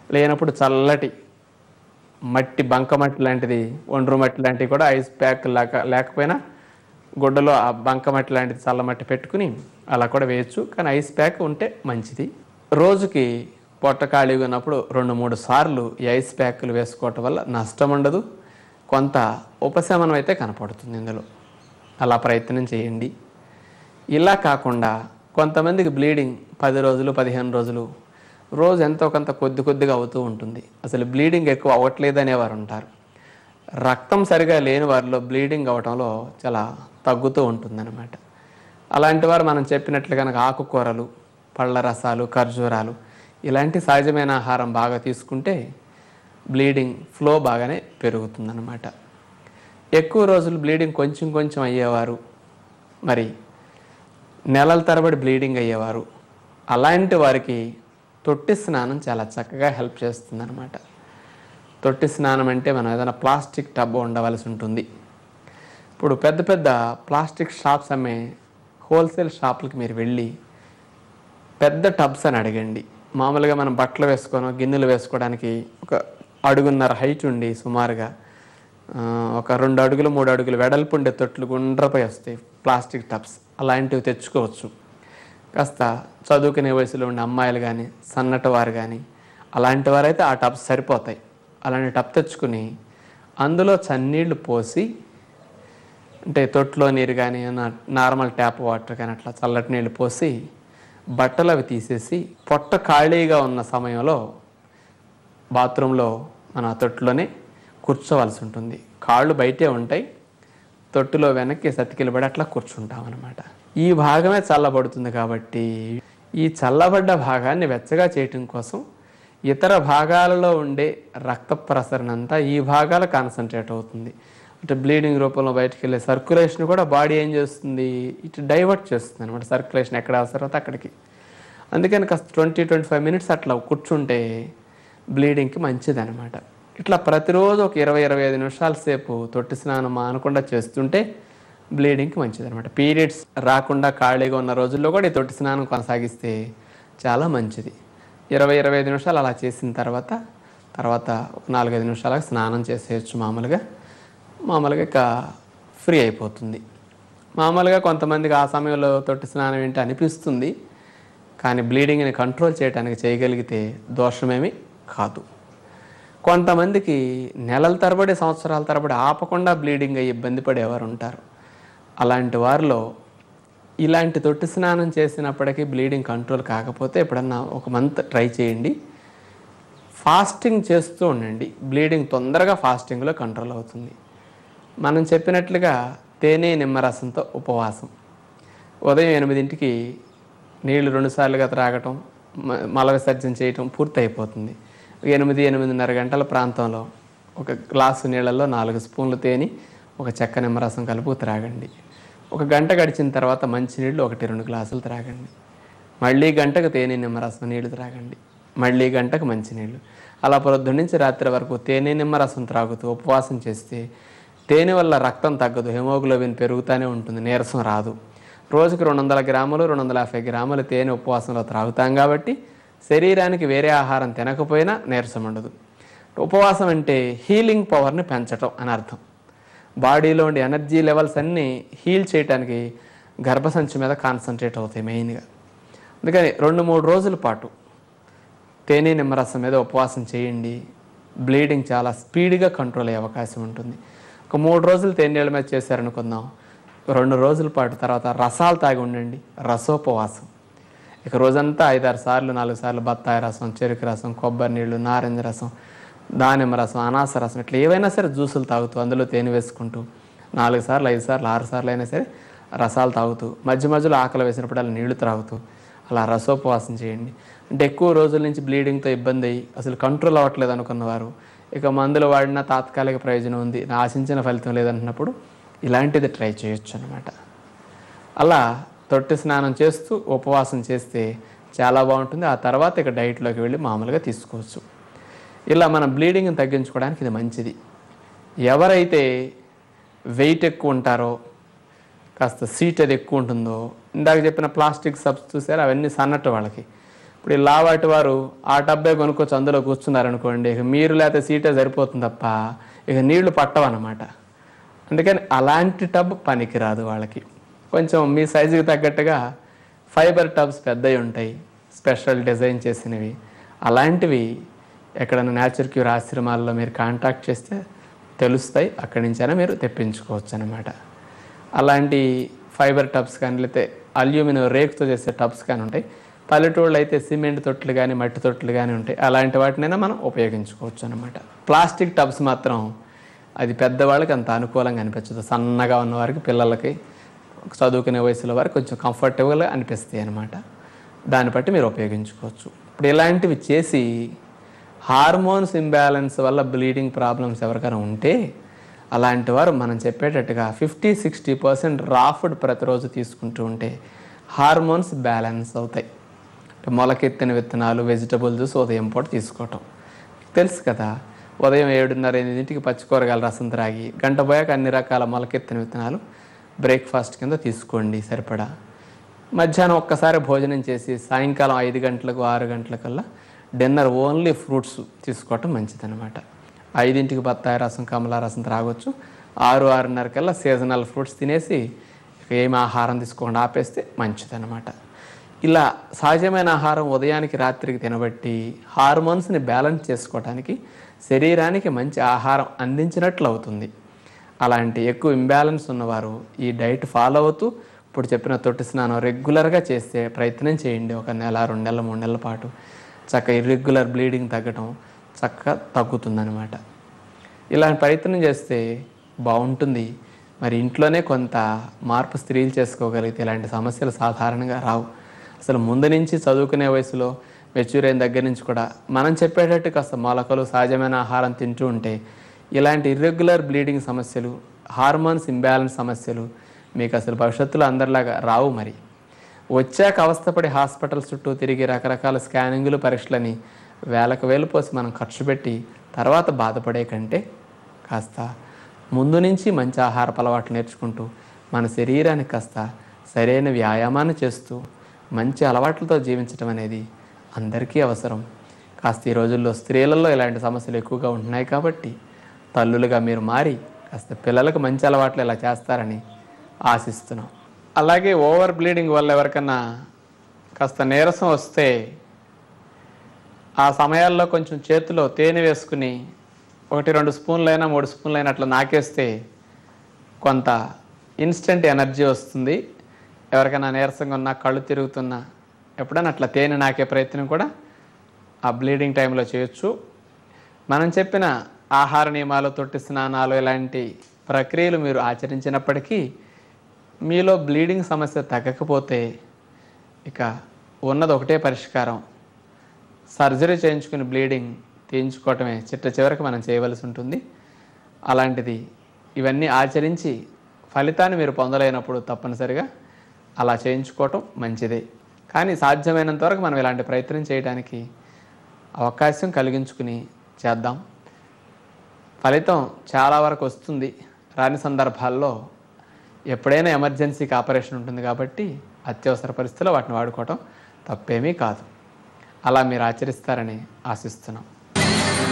లేనప్పుడు చల్లటి మట్టి బంక మట్టి లాంటిది ఒండ్రు మట్టి లాంటివి కూడా ఐస్ ప్యాక్ లేక లేకపోయినా గుడ్డలో ఆ బంక మట్టి లాంటిది చల్ల మట్టి పెట్టుకుని అలా కూడా వేయచ్చు కానీ ఐస్ ప్యాక్ ఉంటే మంచిది రోజుకి పొట్ట ఖాళీగా ఉన్నప్పుడు రెండు మూడు సార్లు ఈ ఐస్ ప్యాకులు వేసుకోవటం వల్ల నష్టం ఉండదు కొంత ఉపశమనం అయితే కనపడుతుంది ఇందులో అలా ప్రయత్నం చేయండి ఇలా కాకుండా కొంతమందికి బ్లీడింగ్ పది రోజులు పదిహేను రోజులు రోజు ఎంతో కొంత కొద్ది కొద్దిగా అవుతూ ఉంటుంది అసలు బ్లీడింగ్ ఎక్కువ అవ్వట్లేదు అనేవారు ఉంటారు రక్తం సరిగా లేని వారిలో బ్లీడింగ్ అవటంలో చాలా తగ్గుతూ ఉంటుందన్నమాట అలాంటి వారు మనం చెప్పినట్లు కనుక ఆకుకూరలు పళ్ళ రసాలు ఖర్జూరాలు ఇలాంటి సహజమైన ఆహారం బాగా తీసుకుంటే బ్లీడింగ్ ఫ్లో బాగానే పెరుగుతుందన్నమాట ఎక్కువ రోజులు బ్లీడింగ్ కొంచెం కొంచెం అయ్యేవారు మరి నెలల తరబడి బ్లీడింగ్ అయ్యేవారు అలాంటి వారికి తొట్టి స్నానం చాలా చక్కగా హెల్ప్ చేస్తుందన్నమాట తొట్టి స్నానం అంటే మనం ఏదైనా ప్లాస్టిక్ టబ్ ఉండవలసి ఉంటుంది ఇప్పుడు పెద్ద పెద్ద ప్లాస్టిక్ షాప్స్ అమ్మే హోల్సేల్ షాపులకి మీరు వెళ్ళి పెద్ద టబ్స్ అని అడగండి మామూలుగా మనం బట్టలు వేసుకోను గిన్నెలు వేసుకోవడానికి ఒక అడుగున్నర హైట్ ఉండి సుమారుగా ఆ, ఒక రెండు అడుగులు మూడు అడుగులు వెడల్పు ఉండే తొట్లు గుండ్రపై వస్తాయి ప్లాస్టిక్ టబ్స్ అలాంటివి తెచ్చుకోవచ్చు కాస్త చదువుకునే వయసులో ఉండే అమ్మాయిలు కానీ సన్నటి వారు కానీ అలాంటి వారైతే ఆ టబ్స్ సరిపోతాయి అలాంటి టబ్ తెచ్చుకుని అందులో చన్నీళ్లు పోసి అంటే తొట్టులో నీరు కానీ నా- నార్మల్ ట్యాప్ వాటర్ కానీ అట్లా చల్లటి నీళ్ళు పోసి బట్టలు అవి తీసేసి పొట్ట ఖాళీగా ఉన్న సమయంలో బాత్రూంలో మన ఆ తొట్టులోనే కూర్చోవలసి ఉంటుంది కాళ్ళు బయటే ఉంటాయి తొట్టులో వెనక్కి సతికిలబడి అట్లా కూర్చుంటాం అనమాట ఈ భాగమే చల్లబడుతుంది కాబట్టి ఈ చల్లబడ్డ భాగాన్ని వెచ్చగా చేయటం కోసం ఇతర భాగాలలో ఉండే రక్త ప్రసరణ అంతా ఈ భాగాలు కాన్సన్ట్రేట్ అవుతుంది అంటే బ్లీడింగ్ రూపంలో బయటికి వెళ్ళే సర్క్యులేషన్ కూడా బాడీ ఏం చేస్తుంది ఇటు డైవర్ట్ చేస్తుంది అనమాట సర్క్యులేషన్ ఎక్కడ అవసరమైతే అక్కడికి అందుకని కాస్త ట్వంటీ ట్వంటీ ఫైవ్ మినిట్స్ అట్లా కూర్చుంటే బ్లీడింగ్కి మంచిది అనమాట ఇట్లా ప్రతిరోజు ఒక ఇరవై ఇరవై ఐదు నిమిషాల సేపు తొట్టి స్నానం మానకుండా చేస్తుంటే బ్లీడింగ్కి మంచిది అనమాట పీరియడ్స్ రాకుండా ఖాళీగా ఉన్న రోజుల్లో కూడా ఈ తొట్టి స్నానం కొనసాగిస్తే చాలా మంచిది ఇరవై ఇరవై ఐదు నిమిషాలు అలా చేసిన తర్వాత తర్వాత ఒక నాలుగైదు నిమిషాలకు స్నానం చేసేయచ్చు మామూలుగా మామూలుగా ఇక ఫ్రీ అయిపోతుంది మామూలుగా కొంతమందికి ఆ సమయంలో తొట్టి స్నానం ఏంటి అనిపిస్తుంది కానీ బ్లీడింగ్ని కంట్రోల్ చేయడానికి చేయగలిగితే దోషమేమి కాదు కొంతమందికి నెలల తరబడి సంవత్సరాల తరబడి ఆపకుండా బ్లీడింగ్ అయ్యి ఇబ్బంది పడేవారు ఉంటారు అలాంటి వారిలో ఇలాంటి తొట్టి స్నానం చేసినప్పటికీ బ్లీడింగ్ కంట్రోల్ కాకపోతే ఎప్పుడన్నా ఒక మంత్ ట్రై చేయండి ఫాస్టింగ్ చేస్తూ ఉండండి బ్లీడింగ్ తొందరగా ఫాస్టింగ్లో కంట్రోల్ అవుతుంది మనం చెప్పినట్లుగా తేనె నిమ్మరసంతో ఉపవాసం ఉదయం ఎనిమిదింటికి నీళ్లు రెండుసార్లుగా త్రాగటం మ- మల విసర్జన చేయటం పూర్తి అయిపోతుంది ఎనిమిది ఎనిమిదిన్నర గంటల ప్రాంతంలో ఒక గ్లాసు నీళ్ళల్లో నాలుగు స్పూన్లు తేనె ఒక చెక్క నిమ్మరసం కలుపు త్రాగండి ఒక గంట గడిచిన తర్వాత మంచినీళ్ళు ఒకటి రెండు గ్లాసులు త్రాగండి మళ్ళీ గంటకు తేనె నిమ్మరసం నీళ్లు త్రాగండి మళ్ళీ గంటకు మంచినీళ్ళు అలా పొద్దు నుంచి రాత్రి వరకు తేనె నిమ్మరసం త్రాగుతూ ఉపవాసం చేస్తే తేనె వల్ల రక్తం తగ్గదు హెమోగ్లోబిన్ పెరుగుతూనే ఉంటుంది నీరసం రాదు రోజుకి రెండు వందల గ్రాములు రెండు వందల యాభై గ్రాములు తేనె ఉపవాసంలో త్రాగుతాం కాబట్టి శరీరానికి వేరే ఆహారం తినకపోయినా నీరసం ఉండదు ఉపవాసం అంటే హీలింగ్ పవర్ని పెంచటం అని అర్థం బాడీలో ఉండే ఎనర్జీ లెవెల్స్ అన్నీ హీల్ చేయడానికి గర్భసంచి మీద కాన్సన్ట్రేట్ అవుతాయి మెయిన్గా అందుకని రెండు మూడు రోజుల పాటు తేనె నిమ్మరసం మీద ఉపవాసం చేయండి బ్లీడింగ్ చాలా స్పీడ్గా కంట్రోల్ అయ్యే అవకాశం ఉంటుంది ఒక మూడు రోజులు తేనెల మీద చేశారనుకుందాం రెండు రోజుల పాటు తర్వాత రసాలు తాగి ఉండండి రసోపవాసం ఇక రోజంతా ఐదారు సార్లు నాలుగు సార్లు బత్తాయి రసం చెరుకు రసం కొబ్బరి నీళ్ళు నారింజ రసం దానిమ్మ రసం అనాస రసం ఇట్లా ఏవైనా సరే జ్యూసులు తాగుతూ అందులో తేనె వేసుకుంటూ నాలుగు సార్లు ఐదు సార్లు ఆరు సార్లు అయినా సరే రసాలు తాగుతూ మధ్య మధ్యలో ఆకలి వేసినప్పుడు అలా నీళ్లు త్రాగుతూ అలా రసోపవాసం చేయండి అంటే ఎక్కువ రోజుల నుంచి బ్లీడింగ్తో ఇబ్బంది అయ్యి అసలు కంట్రోల్ అవ్వట్లేదు అనుకున్నవారు ఇక మందులు వాడినా తాత్కాలిక ప్రయోజనం ఉంది నా ఆశించిన ఫలితం లేదన్నప్పుడు ఇలాంటిది ట్రై చేయొచ్చు అనమాట అలా తొట్టి స్నానం చేస్తూ ఉపవాసం చేస్తే చాలా బాగుంటుంది ఆ తర్వాత ఇక డైట్లోకి వెళ్ళి మామూలుగా తీసుకోవచ్చు ఇలా మన బ్లీడింగ్ని తగ్గించుకోవడానికి ఇది మంచిది ఎవరైతే వెయిట్ ఎక్కువ ఉంటారో కాస్త సీట్ అది ఎక్కువ ఉంటుందో ఇందాక చెప్పిన ప్లాస్టిక్ సబ్స్ చూసారు అవన్నీ సన్నట్టు వాళ్ళకి ఇప్పుడు ఇప్పుడు ఈ లావాటి వారు ఆ టబ్బే కొనుక్కొచ్చి అందులో కూర్చున్నారనుకోండి ఇక మీరు లేకపోతే సీటే సరిపోతుంది తప్ప ఇక నీళ్లు పట్టవన్నమాట అందుకని అలాంటి టబ్ పనికిరాదు వాళ్ళకి కొంచెం మీ సైజుకి తగ్గట్టుగా ఫైబర్ టబ్స్ పెద్దవి ఉంటాయి స్పెషల్ డిజైన్ చేసినవి అలాంటివి ఎక్కడైనా నేచర్ క్యూర్ ఆశ్రమాల్లో మీరు కాంటాక్ట్ చేస్తే తెలుస్తాయి అక్కడి నుంచైనా మీరు తెప్పించుకోవచ్చు అనమాట అలాంటి ఫైబర్ టబ్స్ కానీ లేకపోతే అల్యూమినియం రేకుతో చేసే టబ్స్ కానీ ఉంటాయి పల్లెటూళ్ళు అయితే సిమెంట్ తొట్లు కానీ మట్టి తొట్లు కానీ ఉంటాయి అలాంటి వాటినైనా మనం ఉపయోగించుకోవచ్చు అనమాట ప్లాస్టిక్ టబ్స్ మాత్రం అది పెద్దవాళ్ళకి అంత అనుకూలంగా అనిపించదు సన్నగా ఉన్నవారికి పిల్లలకి చదువుకునే వయసులో వారికి కొంచెం కంఫర్టబుల్గా అనిపిస్తాయి అనమాట దాన్ని బట్టి మీరు ఉపయోగించుకోవచ్చు ఇప్పుడు ఇలాంటివి చేసి హార్మోన్స్ ఇంబ్యాలెన్స్ వల్ల బ్లీడింగ్ ప్రాబ్లమ్స్ ఎవరికైనా ఉంటే అలాంటి వారు మనం చెప్పేటట్టుగా fifty sixty percent raw food ప్రతిరోజు తీసుకుంటూ ఉంటే హార్మోన్స్ బ్యాలెన్స్ అవుతాయి అంటే మొలకెత్తిన విత్తనాలు వెజిటబుల్ జ్యూస్ ఉదయం పూట తీసుకోవటం తెలుసు కదా ఉదయం ఏడున్నర ఎనిమిదింటికి పచ్చికూరగాయల రసం త్రాగి గంట పోయాక అన్ని రకాల మొలకెత్తిన విత్తనాలు బ్రేక్ఫాస్ట్ కింద తీసుకోండి సరిపడా మధ్యాహ్నం ఒక్కసారి భోజనం చేసి సాయంకాలం ఐదు గంటలకు ఆరు గంటలకల్లా డిన్నర్ ఓన్లీ ఫ్రూట్స్ తీసుకోవటం మంచిదన్నమాట ఐదింటికి బత్తాయి రసం కమలా రసం త్రాగొచ్చు ఆరు ఆరున్నర కల్లా సీజనల్ ఫ్రూట్స్ తినేసి ఇక ఏమి ఆహారం తీసుకోకుండా ఆపేస్తే మంచిదన్నమాట ఇలా సహజమైన ఆహారం ఉదయానికి రాత్రికి తినబట్టి హార్మోన్స్ని బ్యాలెన్స్ చేసుకోవడానికి శరీరానికి మంచి ఆహారం అందించినట్లు అవుతుంది అలాంటి ఎక్కువ ఇంబ్యాలెన్స్ ఉన్నవారు ఈ డైట్ ఫాలో అవుతూ ఇప్పుడు చెప్పిన తొట్టి స్నానం రెగ్యులర్గా చేస్తే ప్రయత్నం చేయండి ఒక నెల రెండు నెలల మూడు నెలల పాటు చక్క ఇర్రెగ్యులర్ బ్లీడింగ్ తగ్గడం చక్కగా తగ్గుతుందన్నమాట ఇలాంటి ప్రయత్నం చేస్తే బాగుంటుంది మరి ఇంట్లోనే కొంత మార్పు స్త్రీలు చేసుకోగలిగితే ఇలాంటి సమస్యలు సాధారణంగా రావు అసలు ముందు నుంచి చదువుకునే వయసులో మెచ్యూర్ అయిన దగ్గర నుంచి కూడా మనం చెప్పేటట్టు కాస్త మొలకలు సహజమైన ఆహారం తింటూ ఉంటే ఇలాంటి ఇర్రెగ్యులర్ బ్లీడింగ్ సమస్యలు హార్మోన్స్ ఇంబ్యాలెన్స్ సమస్యలు మీకు అసలు భవిష్యత్తులో అందరిలాగా రావు మరి వచ్చాక అవస్థపడి హాస్పిటల్స్ చుట్టూ తిరిగి రకరకాల స్కానింగులు పరీక్షలని వేలకు వేలు పోసి మనం ఖర్చు పెట్టి తర్వాత బాధపడే కంటే కాస్త ముందు నుంచి మంచి ఆహారపు అలవాట్లు నేర్చుకుంటూ మన శరీరానికి కాస్త సరైన వ్యాయామాన్ని చేస్తూ మంచి అలవాట్లతో జీవించడం అనేది అందరికీ అవసరం కాస్త ఈ రోజుల్లో స్త్రీలలో ఇలాంటి సమస్యలు ఎక్కువగా ఉంటున్నాయి కాబట్టి తల్లులుగా మీరు మారి కాస్త పిల్లలకు మంచి అలవాట్లు ఇలా చేస్తారని ఆశిస్తున్నాం అలాగే ఓవర్ బ్లీడింగ్ వల్ల ఎవరికన్నా కాస్త నీరసం వస్తే ఆ సమయాల్లో కొంచెం చేతిలో తేనె వేసుకుని ఒకటి రెండు స్పూన్లైనా మూడు స్పూన్లైనా అట్లా నాకేస్తే కొంత ఇన్స్టెంట్ ఎనర్జీ వస్తుంది ఎవరికైనా నీరసంగా ఉన్నా కళ్ళు తిరుగుతున్నా ఎప్పుడైనా అట్లా తేనె నాకే ప్రయత్నం కూడా ఆ బ్లీడింగ్ టైంలో చేయొచ్చు మనం చెప్పిన ఆహార నియమాలు తొట్టి స్నానాలు ఇలాంటి ప్రక్రియలు మీరు ఆచరించినప్పటికీ మీలో బ్లీడింగ్ సమస్య తగ్గకపోతే ఇక ఉన్నది ఒకటే పరిష్కారం సర్జరీ చేయించుకుని బ్లీడింగ్ తీయించుకోవటమే చిట్ట చివరికి మనం చేయవలసి ఉంటుంది అలాంటిది ఇవన్నీ ఆచరించి ఫలితాన్ని మీరు పొందలేనప్పుడు తప్పనిసరిగా అలా చేయించుకోవటం మంచిదే కానీ సాధ్యమైనంత వరకు మనం ఇలాంటి ప్రయత్నం చేయడానికి అవకాశం కలిగించుకుని చేద్దాం ఫలితం చాలా వరకు వస్తుంది రాని సందర్భాల్లో ఎప్పుడైనా ఎమర్జెన్సీకి ఆపరేషన్ ఉంటుంది కాబట్టి అత్యవసర పరిస్థితుల్లో వాటిని వాడుకోవటం తప్పేమీ కాదు అలా మీరు ఆచరిస్తారని ఆశిస్తున్నాం